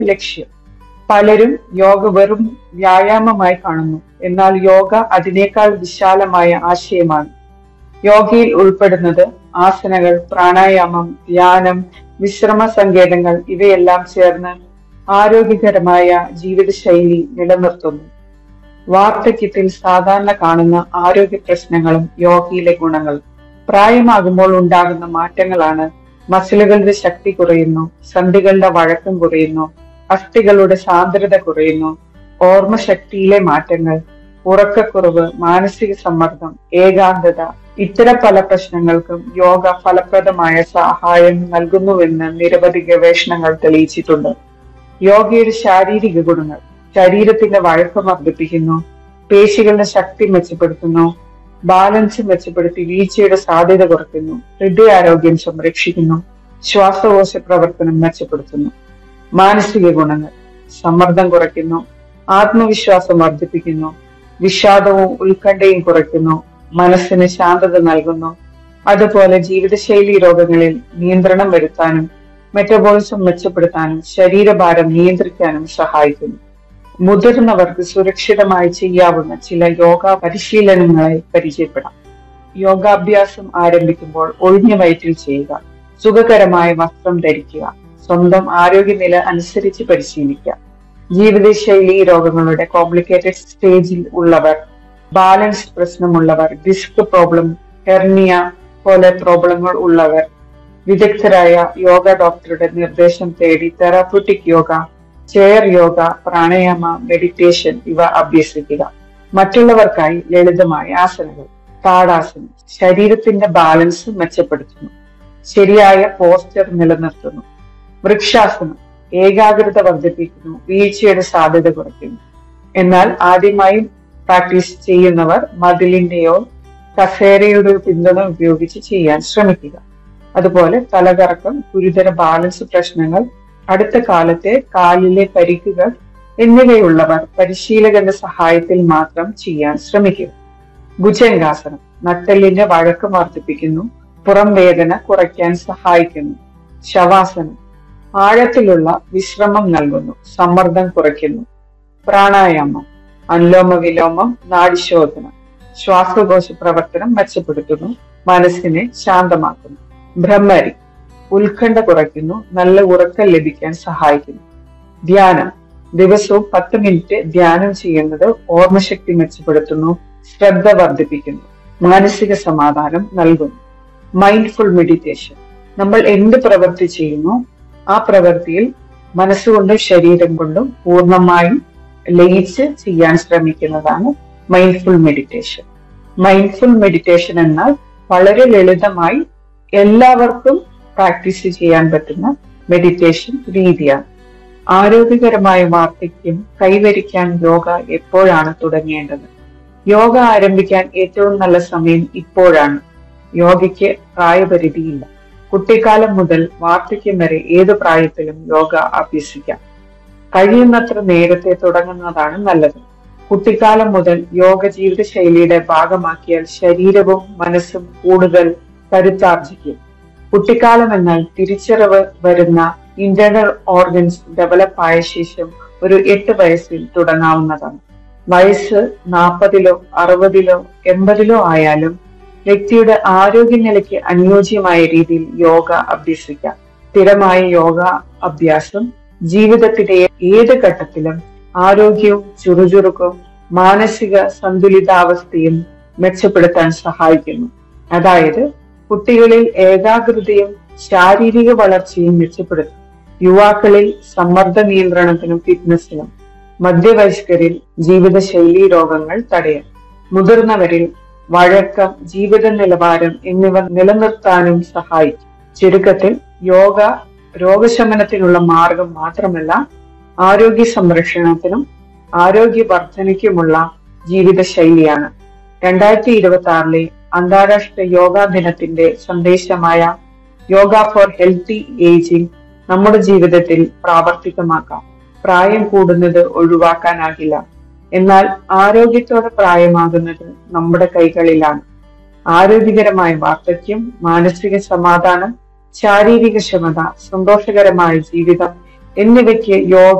ലക്ഷ്യം പലരും യോഗ വെറും വ്യായാമമായി കാണുന്നു എന്നാൽ യോഗ അതിനേക്കാൾ വിശാലമായ ആശയമാണ് യോഗയിൽ ഉൾപ്പെടുന്നത് ആസനകൾ പ്രാണായാമം ധ്യാനം വിശ്രമ സങ്കേതങ്ങൾ ഇവയെല്ലാം ചേർന്ന് ആരോഗ്യകരമായ ജീവിതശൈലി നിലനിർത്തുന്നു വാർദ്ധക്യത്തിൽ സാധാരണ കാണുന്ന ആരോഗ്യ പ്രശ്നങ്ങളും യോഗയിലെ ഗുണങ്ങളും പ്രായമാകുമ്പോൾ ഉണ്ടാകുന്ന മാറ്റങ്ങളാണ് മസിലുകളുടെ ശക്തി കുറയുന്നു സന്ധികളുടെ വഴക്കം കുറയുന്നു അസ്ഥികളുടെ സാന്ദ്രത കുറയുന്നു ഓർമ്മശക്തിയിലെ മാറ്റങ്ങൾ ഉറക്കക്കുറവ് മാനസിക സമ്മർദ്ദം ഏകാന്തത ഇത്തരം പല പ്രശ്നങ്ങൾക്കും യോഗ ഫലപ്രദമായ സഹായം നൽകുന്നുവെന്ന് നിരവധി ഗവേഷണങ്ങൾ തെളിയിച്ചിട്ടുണ്ട് യോഗയുടെ ശാരീരിക ഗുണങ്ങൾ ശരീരത്തിന്റെ വഴക്കം വർദ്ധിപ്പിക്കുന്നു പേശികളുടെ ശക്തി മെച്ചപ്പെടുത്തുന്നു ബാലൻസ് മെച്ചപ്പെടുത്തി വീഴ്ചയുടെ സാധ്യത കുറയ്ക്കുന്നു ഹൃദയാരോഗ്യം സംരക്ഷിക്കുന്നു ശ്വാസകോശ പ്രവർത്തനം മെച്ചപ്പെടുത്തുന്നു മാനസിക ഗുണങ്ങൾ സമ്മർദ്ദം കുറയ്ക്കുന്നു ആത്മവിശ്വാസം വർദ്ധിപ്പിക്കുന്നു വിഷാദവും ഉത്കണ്ഠയും കുറയ്ക്കുന്നു മനസ്സിന് ശാന്തത നൽകുന്നു അതുപോലെ ജീവിതശൈലി രോഗങ്ങളിൽ നിയന്ത്രണം വരുത്താനും മെറ്റബോളിസം മെച്ചപ്പെടുത്താനും ശരീരഭാരം നിയന്ത്രിക്കാനും സഹായിക്കുന്നു മുതിർന്നവർക്ക് സുരക്ഷിതമായി ചെയ്യാവുന്ന ചില യോഗ പരിശീലനങ്ങളെ പരിചയപ്പെടാം യോഗാഭ്യാസം ആരംഭിക്കുമ്പോൾ ഒഴിഞ്ഞ വയറ്റിൽ ചെയ്യുക സുഖകരമായ വസ്ത്രം ധരിക്കുക സ്വന്തം ആരോഗ്യനില അനുസരിച്ച് പരിശീലിക്കുക ജീവിതശൈലി രോഗങ്ങളുടെ കോംപ്ലിക്കേറ്റഡ് സ്റ്റേജിൽ ഉള്ളവർ ബാലൻസ് പ്രശ്നമുള്ളവർ ഡിസ്ക് പ്രോബ്ലം ഹെർണിയ പോലെ പ്രോബ്ലങ്ങൾ ഉള്ളവർ വിദഗ്ധരായ യോഗ ഡോക്ടറുടെ നിർദ്ദേശം തേടി therapeutic yoga chair yoga pranayama meditation ഇവ അഭ്യസിക്കുക മറ്റുള്ളവർക്കായി ലളിതമായ ആസനങ്ങൾ താടാസനം ശരീരത്തിന്റെ ബാലൻസ് മെച്ചപ്പെടുത്തുന്നു ശരിയായ പോസ്റ്റർ നിലനിർത്തുന്നു വൃക്ഷാസനം ഏകാഗ്രത വർദ്ധിപ്പിക്കുന്നു വീഴ്ചയുടെ സാധ്യത കുറയ്ക്കുന്നു എന്നാൽ ആദ്യമായി പ്രാക്ടീസ് ചെയ്യുന്നവർ മതിലിന്റെയോ കസേരയുടെ പിന്തുണ ഉപയോഗിച്ച് ചെയ്യാൻ ശ്രമിക്കുക അതുപോലെ തലകറക്കം ഗുരുതര ബാലൻസ് പ്രശ്നങ്ങൾ അടുത്ത കാലത്തെ കാലിലെ പരിക്കുകൾ എന്നിവയുള്ളവർ പരിശീലകന്റെ സഹായത്തിൽ മാത്രം ചെയ്യാൻ ശ്രമിക്കുക ഭുജംഗാസനം നട്ടെല്ലിന്റെ വഴക്കം വർദ്ധിപ്പിക്കുന്നു പുറം വേദന കുറയ്ക്കാൻ സഹായിക്കുന്നു ശവാസനം ആഴത്തിലുള്ള വിശ്രമം നൽകുന്നു സമ്മർദ്ദം കുറയ്ക്കുന്നു പ്രാണായാമം അനുലോമ വിലോമം നാഡിശോധനം ശ്വാസകോശ പ്രവർത്തനം മെച്ചപ്പെടുത്തുന്നു മനസ്സിനെ ശാന്തമാക്കുന്നു ബ്രഹ്മരി ഉത്കണ്ഠ കുറയ്ക്കുന്നു നല്ല ഉറക്കം ലഭിക്കാൻ സഹായിക്കുന്നു ധ്യാനം ദിവസവും പത്ത് മിനിറ്റ് ധ്യാനം ചെയ്യുന്നത് ഓർമ്മശക്തി മെച്ചപ്പെടുത്തുന്നു ശ്രദ്ധ വർദ്ധിപ്പിക്കുന്നു മാനസിക സമാധാനം നൽകുന്നു മൈൻഡ്ഫുൾ മെഡിറ്റേഷൻ നമ്മൾ എന്ത് പ്രവൃത്തി ചെയ്യുന്നു ആ പ്രവൃത്തിയിൽ മനസ്സുകൊണ്ടും ശരീരം കൊണ്ടും പൂർണ്ണമായും ലയിച്ച് ചെയ്യാൻ ശ്രമിക്കുന്നതാണ് മൈൻഡ്ഫുൾ മെഡിറ്റേഷൻ മൈൻഡ്ഫുൾ മെഡിറ്റേഷൻ എന്നാൽ വളരെ ലളിതമായി എല്ലാവർക്കും പ്രാക്ടീസ് ചെയ്യാൻ പറ്റുന്ന മെഡിറ്റേഷൻ രീതിയാണ് ആരോഗ്യകരമായ വാർദ്ധക്യം കൈവരിക്കാൻ യോഗ എപ്പോഴാണ് തുടങ്ങേണ്ടത് യോഗ ആരംഭിക്കാൻ ഏറ്റവും നല്ല സമയം ഇപ്പോഴാണ് യോഗയ്ക്ക് പ്രായപരിധിയില്ല കുട്ടിക്കാലം മുതൽ വാർദ്ധക്യം വരെ ഏത് പ്രായത്തിലും യോഗ അഭ്യസിക്കാം കഴിയുന്നത്ര നേരത്തെ തുടങ്ങുന്നതാണ് നല്ലത് കുട്ടിക്കാലം മുതൽ യോഗ ജീവിതശൈലിയുടെ ഭാഗമാക്കിയാൽ ശരീരവും മനസ്സും കൂടുതൽ കരുത്താർജിക്കും കുട്ടിക്കാലം എന്നാൽ തിരിച്ചറിവ് വരുന്ന ഇന്റേണൽ ഓർഗൻസ് ഡെവലപ്പ് ആയ ശേഷം ഒരു എട്ട് വയസ്സിൽ തുടങ്ങാവുന്നതാണ് വയസ്സ് നാൽപ്പതിലോ അറുപതിലോ എൺപതിലോ ആയാലും വ്യക്തിയുടെ ആരോഗ്യനിലയ്ക്ക് അനുയോജ്യമായ രീതിയിൽ യോഗ അഭ്യസിക്കാം സ്ഥിരമായ യോഗ അഭ്യാസം ജീവിതത്തിന്റെ ഏത് ഘട്ടത്തിലും ആരോഗ്യവും ചുറുചുറുക്കും മാനസിക സന്തുലിതാവസ്ഥയും മെച്ചപ്പെടുത്താൻ സഹായിക്കുന്നു അതായത് കുട്ടികളിൽ ഏകാഗ്രതയും ശാരീരിക വളർച്ചയും മെച്ചപ്പെടുത്തും യുവാക്കളിൽ സമ്മർദ്ദ നിയന്ത്രണത്തിനും ഫിറ്റ്നസിനും മധ്യവയസ്കരിൽ ജീവിതശൈലീ രോഗങ്ങൾ തടയാൻ മുതിർന്നവരിൽ വഴക്കം ജീവിത നിലവാരം എന്നിവ നിലനിർത്താനും സഹായിക്കും ചുരുക്കത്തിൽ യോഗ രോഗശമനത്തിനുള്ള മാർഗം മാത്രമല്ല ആരോഗ്യ സംരക്ഷണത്തിനും ആരോഗ്യ വർധനയ്ക്കുമുള്ള ജീവിതശൈലിയാണ് രണ്ടായിരത്തി ഇരുപത്തി ആറിലെ അന്താരാഷ്ട്ര യോഗാ ദിനത്തിന്റെ സന്ദേശമായ യോഗ ഫോർ ഹെൽത്തി ഏജിംഗ് നമ്മുടെ ജീവിതത്തിൽ പ്രാവർത്തികമാക്കാം പ്രായം കൂടുന്നത് ഒഴിവാക്കാനാകില്ല എന്നാൽ ആരോഗ്യത്തോടെ പ്രായമാകുന്നത് നമ്മുടെ കൈകളിലാണ് ആരോഗ്യകരമായ വാർദ്ധക്യം മാനസിക സമാധാനം ശാരീരിക ക്ഷമത സന്തോഷകരമായ ജീവിതം എന്നിവയ്ക്ക് യോഗ